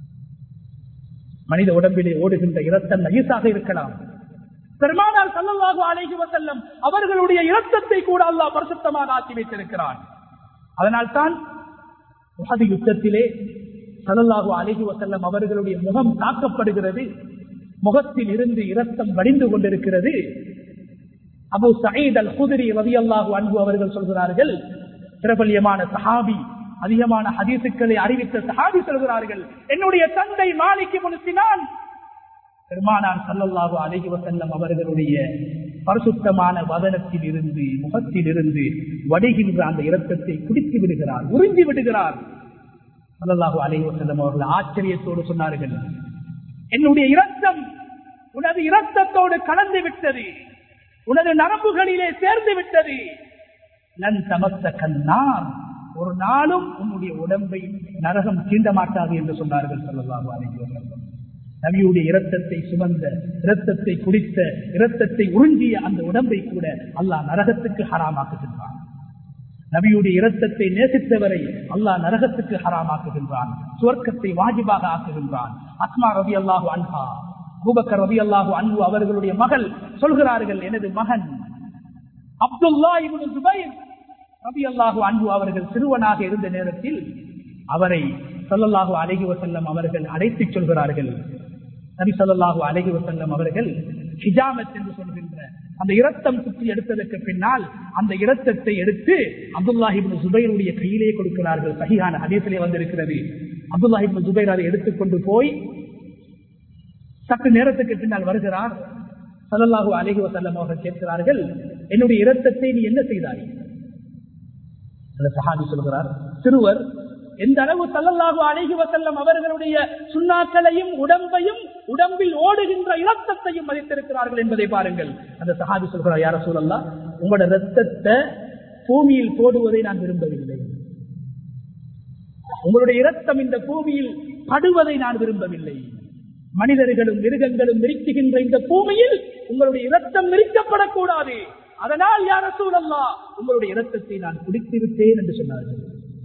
மனித உடம்பிலே ஓடுகின்ற இரத்தம் நயிசாக இருக்கலாம் பெருமானார் சல்லல்லாஹு அலைஹி வசல்லம் அவர்களுடைய இரத்தத்தை கூட அல்லாஹ் பரிசுத்தமாக ஆக்கி வைத்திருக்கிறான் அதனால் தான் உஹது யுத்தத்திலே சல்லல்லாஹு அலைஹி வசல்லம் அவர்களுடைய முகம் தாக்கப்படுகிறது முகத்தில் இருந்து இரத்தம் வடிந்து கொண்டிருக்கிறது அபு சயீத் அல் குதிரி ரவி அல்லாஹு அன்பு அவர்கள் சொல்கிறார்கள் பிரபல்யமான சஹாபி அதிகமான ஹதீசுக்களை அறிவித்த சஹாபி சொல்கிறார்கள் என்னுடைய தந்தை மாலிக்கு முனுத்தினான் பெருமானார் சல்லல்லாஹு அலைஹி வசல்லம் அவர்களுடைய பரிசுத்தமான வதனத்தில் இருந்து முகத்தில் இருந்து வடிகின்ற அந்த இரத்தத்தை குடித்து விடுகிறார் உறிஞ்சி விடுகிறார் சல்லல்லாஹு அலைஹி வசல்லம் அவர்கள் ஆச்சரியத்தோடு சொன்னார்கள் என்னுடைய இரத்தம் உனது இரத்தத்தோடு கலந்து விட்டது உனது நரம்புகளிலே சேர்ந்து விட்டது நன் சமத்த கண்ணார் ஒரு நாளும் உன்னுடைய உடம்பை நரகம் தீண்ட மாட்டாது என்று சொன்னார்கள் சொல்லலாம் அலைவசல்லம் நபியுடைய இரத்தத்தை சுமந்த இரத்தத்தை குடித்த இரத்தத்தை உறிஞ்சிய அந்த உடம்பை கூட அல்லாஹ் நரகத்துக்கு ஹராமாக்குகின்றான் நபியுடைய இரத்தத்தை நேசித்தவரை அல்லாஹ் நரகத்துக்கு ஹராமாக்குகின்றான் சுவர்க்கத்தை வாஜிபாக ஆக்குகின்றான் அஸ்மா ரவி அல்லாஹு அன்ஹா பூபக்கர் ரவி அல்லாஹு அன்பு அவர்களுடைய மகள் சொல்கிறார்கள் எனது மகன் அப்துல்லா இவனு துபைர் ரவி அல்லாஹு அன்பு அவர்கள் சிறுவனாக இருந்த நேரத்தில் அவரை சொல்லல்லாஹு அழகி வசல்லம் அவர்கள் அழைத்துச் சொல்கிறார்கள் நபி சொல்லாஹு அழகி வசல்லம் அவர்கள் ஹிஜாமத் என்று சொல்கின்ற அந்த இரத்தம் சுற்றி எடுத்ததற்கு பின்னால் அந்த இரத்தத்தை எடுத்து அப்துல்லாஹிபின் சுபைருடைய கையிலே கொடுக்கிறார்கள் சகியான ஹதீசிலே வந்திருக்கிறது அப்துல்லாஹிபின் சுபைர் அதை எடுத்துக்கொண்டு போய் சற்று நேரத்துக்கு பின்னால் வருகிறார் சல்லல்லாஹு அலஹி வசல்லம் அவர்கள் கேட்கிறார்கள் என்னுடைய இரத்தத்தை நீ என்ன செய்தாய் அந்த சஹாபி சொல்கிறார் சிறுவர் எந்த அளவு சல்லல்லாஹு அழகி வசல்லம் அவர்களுடைய சுண்ணாக்களையும் உடம்பையும் உடம்பில் ஓடுகின்ற இரத்தத்தையும் மதித்திருக்கிறார்கள் என்பதை பாருங்கள் அந்த சஹாபி சொல்கிறார் யார சூழல்லா உங்களோட ரத்தத்தை பூமியில் போடுவதை நான் விரும்பவில்லை உங்களுடைய இரத்தம் இந்த பூமியில் படுவதை நான் விரும்பவில்லை மனிதர்களும் மிருகங்களும் மிரிக்குகின்ற இந்த பூமியில் உங்களுடைய இரத்தம் மிரிக்கப்படக்கூடாது அதனால் யார சூழல்லா உங்களுடைய இரத்தத்தை நான் குடித்து விட்டேன் என்று சொன்னார்கள்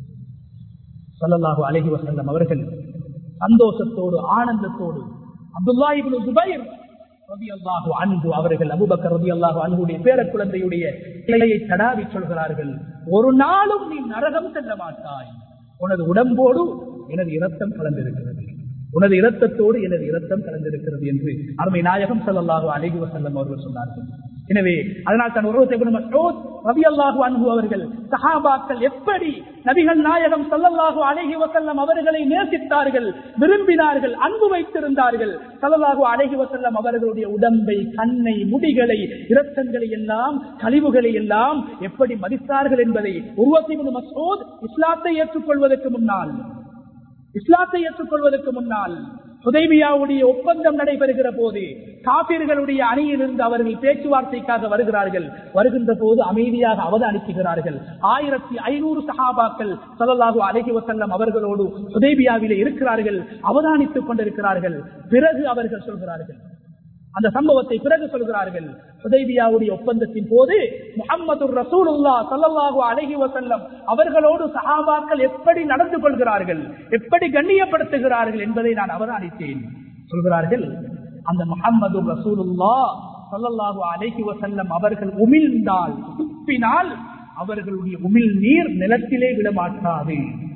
சொல்லலாக அழகி வசல்லம் அவர்கள் சந்தோஷத்தோடு ஆனந்தத்தோடு அப்துல்லாஹிபுல் ஜுபைர் ரதியல்லாஹு அன்பு அவர்கள் அபுபக்கர் ரதியல்லாஹு அன்புடைய பேர குழந்தையுடைய கிளையை தடாவி சொல்கிறார்கள் ஒரு நாளும் நீ நரகம் செல்ல மாட்டாய் உனது உடம்போடு எனது இரத்தம் கலந்திருக்கிறது உனது இரத்தத்தோடு எனது இரத்தம் கலந்திருக்கிறது என்று அருமை நாயகம் சல்லாஹு அழகி வசல்லம் அவர்கள் சொன்னார்கள் எனவே அதனால் தன் உறவு ரவி அல்லாஹு அன்பு அவர்கள் சஹாபாக்கள் எப்படி நபிகள் நாயகம் சல்லல்லாஹு அழகி வசல்லம் அவர்களை நேசித்தார்கள் விரும்பினார்கள் அன்பு வைத்திருந்தார்கள் சல்லல்லாஹு அழகி வசல்லம் அவர்களுடைய உடம்பை கண்ணை முடிகளை இரத்தங்களை எல்லாம் கழிவுகளை எல்லாம் எப்படி மதித்தார்கள் என்பதை உருவத்தின் மசோத் இஸ்லாத்தை ஏற்றுக்கொள்வதற்கு முன்னால் இஸ்லாத்தை ஏற்றுக்கொள்வதற்கு முன்னால் சுதைபியாவுடைய ஒப்பந்தம் நடைபெறுகிற போது காப்பீர்களுடைய அணியிலிருந்து அவர்கள் பேச்சுவார்த்தைக்காக வருகிறார்கள் வருகின்ற போது அமைதியாக அவதானிக்குகிறார்கள் ஆயிரத்தி ஐநூறு சகாபாக்கள் சலல்லாஹு அழகி வசல்லம் அவர்களோடு சுதைபியாவிலே இருக்கிறார்கள் அவதானித்துக் கொண்டிருக்கிறார்கள் பிறகு அவர்கள் சொல்கிறார்கள் அந்த சம்பவத்தை பிறகு சொல்கிறார்கள் சுதைபியாவுடைய ஒப்பந்தத்தின் போது முகமது ரசூலுல்லா சல்லாஹு அழகி வசல்லம் அவர்களோடு சஹாபாக்கள் எப்படி நடந்து கொள்கிறார்கள் எப்படி கண்ணியப்படுத்துகிறார்கள் என்பதை நான் அவதானித்தேன் சொல்கிறார்கள் அந்த முகமது ரசூலுல்லா சல்லல்லாஹு அழகி வசல்லம் அவர்கள் உமிழ்ந்தால் துப்பினால் அவர்களுடைய உமிழ் நீர் நிலத்திலே விடமாட்டாது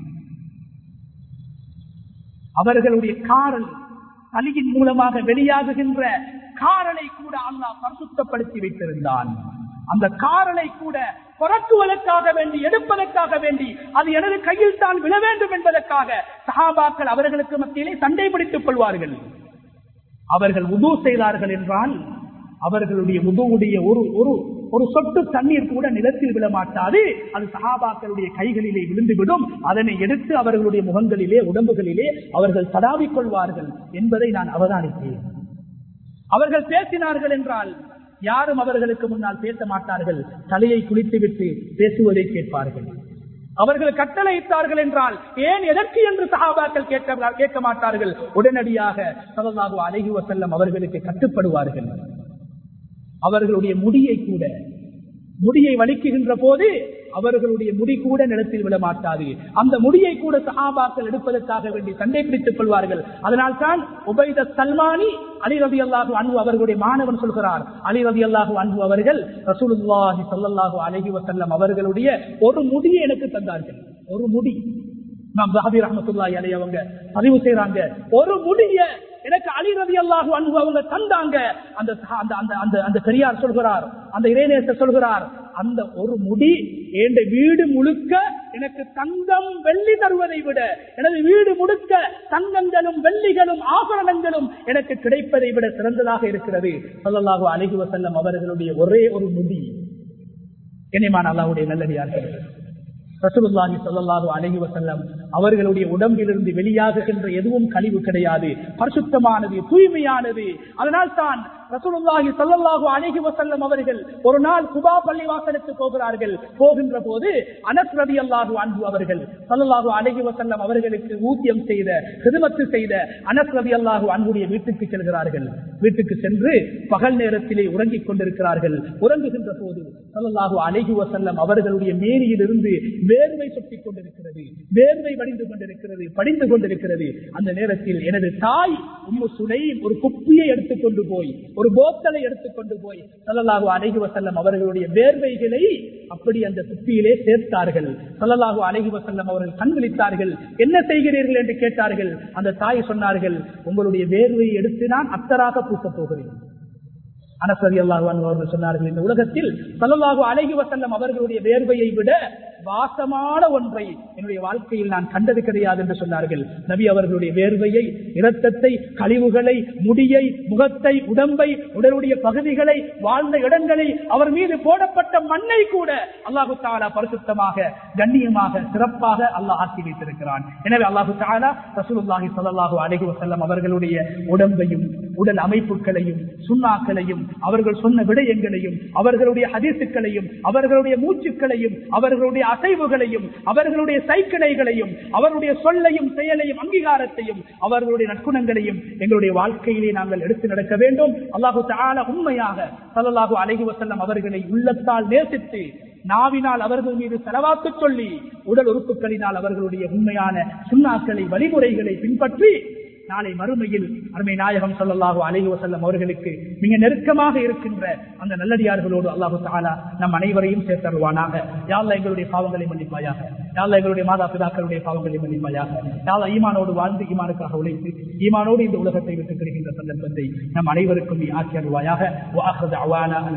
அவர்களுடைய காரல் சலியின் மூலமாக வெளியாகுகின்ற காரலை கூட அல்லாஹ் பரிசுத்தப்படுத்தி வைத்திருந்தான் அந்த காரலை கூட புறக்குவதற்காக வேண்டி எடுப்பதற்காக வேண்டி அது எனது கையில் தான் விழ வேண்டும் என்பதற்காக சஹாபாக்கள் அவர்களுக்கு மத்தியிலே சண்டை பிடித்துக் கொள்வார்கள் அவர்கள் உது செய்தார்கள் என்றால் அவர்களுடைய உதவுடைய ஒரு ஒரு ஒரு சொட்டு தண்ணீர் கூட நிலத்தில் விழமாட்டாது அது சகாபாக்களுடைய கைகளிலே விழுந்துவிடும் அதனை எடுத்து அவர்களுடைய முகங்களிலே உடம்புகளிலே அவர்கள் தடாவிக் கொள்வார்கள் என்பதை நான் அவதானித்தேன் அவர்கள் பேசினார்கள் என்றால் யாரும் அவர்களுக்கு முன்னால் பேச மாட்டார்கள் தலையை குளித்துவிட்டு பேசுவதை கேட்பார்கள் அவர்கள் கட்டளையிட்டார்கள் என்றால் ஏன் எதற்கு என்று சகாபாக்கள் கேட்க கேட்க மாட்டார்கள் உடனடியாக சலல்லாஹு அழகி வசல்லம் அவர்களுக்கு கட்டுப்படுவார்கள் அவர்களுடைய முடியை கூட முடியை வலிக்குகின்ற போது அவர்களுடைய முடி கூட நிலத்தில் விட மாட்டாது அந்த முடியை கூட சஹாபாக்கள் எடுப்பதற்காக வேண்டி சண்டை பிடித்துக் கொள்வார்கள் அதனால் தான் உபைத சல்மானி அலி ரவி அல்லாஹு அன்பு அவர்களுடைய மாணவன் சொல்கிறார் அலி ரவி அல்லாஹு அன்பு அவர்கள் ரசூலுல்லாஹி சல்லாஹூ அலஹி வசல்லம் அவர்களுடைய ஒரு முடியை எனக்கு தந்தார்கள் ஒரு முடி நாம் ஜாபி ரஹமத்துல்லாஹி அலி அவங்க பதிவு செய்யறாங்க ஒரு முடிய எனக்கு அலி ரவி அல்லாஹு அன்பு அவங்க தந்தாங்க அந்த அந்த அந்த அந்த அந்த பெரியார் சொல்கிறார் அந்த இறைநேசர் சொல்கிறார் அந்த ஒரு முடி என் வீடு முழுக்க எனக்கு தங்கம் வெள்ளி தருவதை விட எனது வீடு முழுக்க தங்கங்களும் வெள்ளிகளும் ஆபரணங்களும் எனக்கு கிடைப்பதை விட சிறந்ததாக இருக்கிறது சொல்லலாக அழகி வசல்லம் அவர்களுடைய ஒரே ஒரு முடி இனிமான் அல்லாவுடைய நல்லடியார்கள் ரசூலுல்லாஹி ஸல்லல்லாஹு அலைஹி வஸல்லம் அவர்களுடைய உடம்பிலிருந்து வெளியாகுகின்ற எதுவும் கழிவு கிடையாது பரிசுத்தமானது தூய்மையானது அதனால் தான் ரசூலுல்லாஹி ஸல்லல்லாஹு அலைஹி வஸல்லம் அவர்கள் ஒரு நாள் குபா பள்ளிவாசலுக்கு போகிறார்கள் போகின்ற போது அனஸ் ரலியல்லாஹு அன்ஹு அவர்கள் ஸல்லல்லாஹு அலைஹி வஸல்லம் அவர்களுக்கு ஊதியம் செய்த ஹிதமத்து செய்த அனஸ் ரலியல்லாஹு அன்ஹுடைய வீட்டுக்கு செல்கிறார்கள் வீட்டுக்கு சென்று பகல் நேரத்திலே உறங்கிக் கொண்டிருக்கிறார்கள் உறங்குகின்ற போது ஸல்லல்லாஹு அலைஹி வஸல்லம் அவர்களுடைய மேனியிலிருந்து வேர்வை சொட்டிக் கொண்டிருக்கிறது வேர்வை வடிந்து கொண்டிருக்கிறது படிந்து கொண்டிருக்கிறது அந்த நேரத்தில் எனது தாய் உம்மு சுலைம் ஒரு குப்பியை எடுத்துக்கொண்டு போய் ஒரு போத்தலை எடுத்துக்கொண்டு போய் சல்லல்லாஹு அலைஹி வசல்லம் அவர்களுடைய வேர்வைகளை அப்படி அந்த குப்பியிலே சேர்த்தார்கள் சல்லல்லாஹு அலைஹி வசல்லம் அவர்கள் கண்விழித்தார்கள் என்ன செய்கிறீர்கள் என்று கேட்டார்கள் அந்த தாய் சொன்னார்கள் உங்களுடைய வேர்வையை எடுத்து நான் அத்தராக பூசப் போகிறேன் அனசரி அல்லாஹு அவர்கள் சொன்னார்கள் இந்த உலகத்தில் சல்லல்லாஹு அலைஹி வசல்லம் அவர்களுடைய வேர்வையை விட வாசமான ஒன்றை என்னுடைய வாழ்க்கையில் நான் கண்டது கிடையாது என்று சொன்னார்கள் நபி அவர்களுடைய வேர்வையை இரத்தத்தை கழிவுகளை முடியை முகத்தை உடம்பை உடலுடைய பகுதிகளை வாழ்ந்த இடங்களை அவர் மீது போடப்பட்ட மண்ணை கூட அல்லாஹு தாலா பரிசுத்தமாக கண்ணியமாக சிறப்பாக அல்லாஹ் ஆக்கி வைத்திருக்கிறான் எனவே அல்லாஹு தாலா ரசூலுல்லாஹி ஸல்லல்லாஹு அலைஹி வஸல்லம் அவர்களுடைய உடம்பையும் உடல் அமைப்புகளையும் சுண்ணாக்களையும் அவர்கள் சொன்ன விடயங்களையும் அவர்களுடைய ஹதீசுக்களையும் அவர்களுடைய மூச்சுக்களையும் அவர்களுடைய அசைவுகளையும் அவர்களுடைய சைக்கிளைகளையும் அவருடைய சொல்லையும் செயலையும் அங்கீகாரத்தையும் அவர்களுடைய நற்குணங்களையும் எங்களுடைய வாழ்க்கையிலே நாங்கள் எடுத்து நடக்க வேண்டும் அல்லாஹு தால உண்மையாக சல்லல்லாஹு அலைஹி வசல்லம் அவர்களை உள்ளத்தால் நேசித்து நாவினால் அவர்கள் மீது செலவாக்கு சொல்லி உடல் உறுப்புகளினால் அவர்களுடைய உண்மையான சுண்ணாக்களை வழிமுறைகளை பின்பற்றி நாளை மறுமையில் அருமை நாயகம் சொல்லல்லாஹு அலைஹி வசல்லம் அவர்களுக்கு மிக நெருக்கமாக இருக்கின்ற அந்த நல்லடியார்களோடு அல்லாஹு தாலா நம் அனைவரையும் சேர்த்தருவானாக யாழ்ல எங்களுடைய பாவங்களை மன்னிப்பாயாக யாழ்ல எங்களுடைய மாதா பிதாக்களுடைய பாவங்களை மன்னிப்பாயாக யாழ்ல ஈமானோடு வாழ்ந்து ஈமானுக்காக உழைத்து ஈமானோடு இந்த உலகத்தை விட்டு கிடைக்கின்ற சந்தர்ப்பத்தை நம் அனைவருக்கும் நீ ஆக்கி அருவாயாக